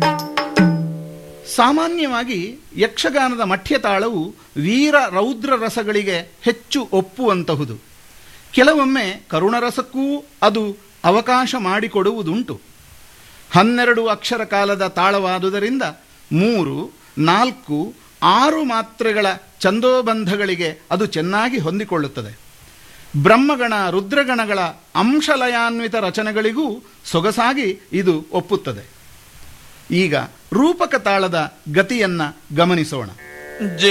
ಸಾಮಾನ್ಯವಾಗಿ ಯಕ್ಷಗಾನದ ಮಠ್ಯತಾಳವು ವೀರ ರೌದ್ರ ರಸಗಳಿಗೆ ಹೆಚ್ಚು ಒಪ್ಪುವಂತಹುದು ಕೆಲವೊಮ್ಮೆ ಕರುಣರಸಕ್ಕೂ ಅದು ಅವಕಾಶ ಮಾಡಿಕೊಡುವುದುಂಟು ಹನ್ನೆರಡು ಅಕ್ಷರ ಕಾಲದ ತಾಳವಾದುದರಿಂದ ಮೂರು ನಾಲ್ಕು ಆರು ಮಾತ್ರೆಗಳ ಛಂದೋಬಂಧಗಳಿಗೆ ಅದು ಚೆನ್ನಾಗಿ ಹೊಂದಿಕೊಳ್ಳುತ್ತದೆ ಬ್ರಹ್ಮಗಣ ರುದ್ರಗಣಗಳ ಅಂಶಲಯಾನ್ವಿತ ರಚನೆಗಳಿಗೂ ಸೊಗಸಾಗಿ ಇದು ಒಪ್ಪುತ್ತದೆ ಈಗ ರೂಪಕ ತಾಳದ ಗತಿಯನ್ನ ಗಮನಿಸೋಣ ಜ